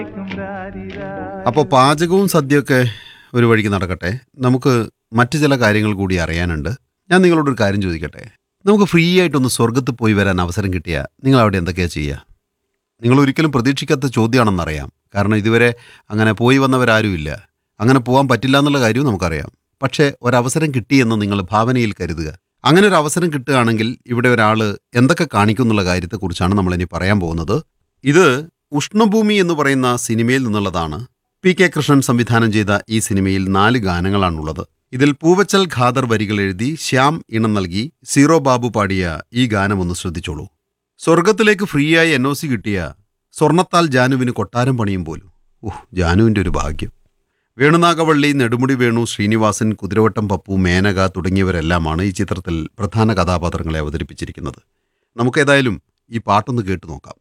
അപ്പോൾ പാചകവും സദ്യയൊക്കെ ഒരു വഴിക്ക് നടക്കട്ടെ നമുക്ക് മറ്റു ചില കാര്യങ്ങൾ കൂടി അറിയാനുണ്ട് ഞാൻ നിങ്ങളോടൊരു കാര്യം ചോദിക്കട്ടെ നമുക്ക് ഫ്രീ ആയിട്ടൊന്ന് സ്വർഗത്ത് പോയി വരാൻ അവസരം കിട്ടിയാൽ നിങ്ങൾ അവിടെ എന്തൊക്കെയാണ് ചെയ്യുക നിങ്ങൾ ഒരിക്കലും പ്രതീക്ഷിക്കാത്ത ചോദ്യമാണെന്നറിയാം കാരണം ഇതുവരെ അങ്ങനെ പോയി വന്നവരാരുമില്ല അങ്ങനെ പോകാൻ പറ്റില്ല എന്നുള്ള കാര്യവും നമുക്കറിയാം പക്ഷേ ഒരവസരം കിട്ടിയെന്ന് നിങ്ങൾ ഭാവനയിൽ കരുതുക അങ്ങനെ ഒരു അവസരം കിട്ടുകയാണെങ്കിൽ ഇവിടെ ഒരാൾ എന്തൊക്കെ കാണിക്കും എന്നുള്ള കാര്യത്തെക്കുറിച്ചാണ് നമ്മളിനി പറയാൻ പോകുന്നത് ഇത് ഉഷ്ണഭൂമി എന്ന് പറയുന്ന സിനിമയിൽ നിന്നുള്ളതാണ് പി കെ കൃഷ്ണൻ സംവിധാനം ചെയ്ത ഈ സിനിമയിൽ നാല് ഗാനങ്ങളാണുള്ളത് ഇതിൽ പൂവച്ചൽ ഖാദർ വരികൾ എഴുതി ശ്യാം ഇണം നൽകി സീറോ ബാബു പാടിയ ഈ ഗാനം ഒന്ന് ശ്രദ്ധിച്ചോളൂ സ്വർഗത്തിലേക്ക് ഫ്രീയായി എൻ ഒ സി കിട്ടിയ സ്വർണത്താൽ ജാനുവിന് കൊട്ടാരം പണിയും പോലും ഓഹ് ജാനുവിൻ്റെ ഒരു ഭാഗ്യം വേണുനാഗവള്ളി നെടുമുടി വേണു ശ്രീനിവാസൻ കുതിരവട്ടം പപ്പു മേനക തുടങ്ങിയവരെല്ലാമാണ് ഈ ചിത്രത്തിൽ പ്രധാന കഥാപാത്രങ്ങളെ അവതരിപ്പിച്ചിരിക്കുന്നത് നമുക്കേതായാലും ഈ പാട്ടൊന്ന് കേട്ടു നോക്കാം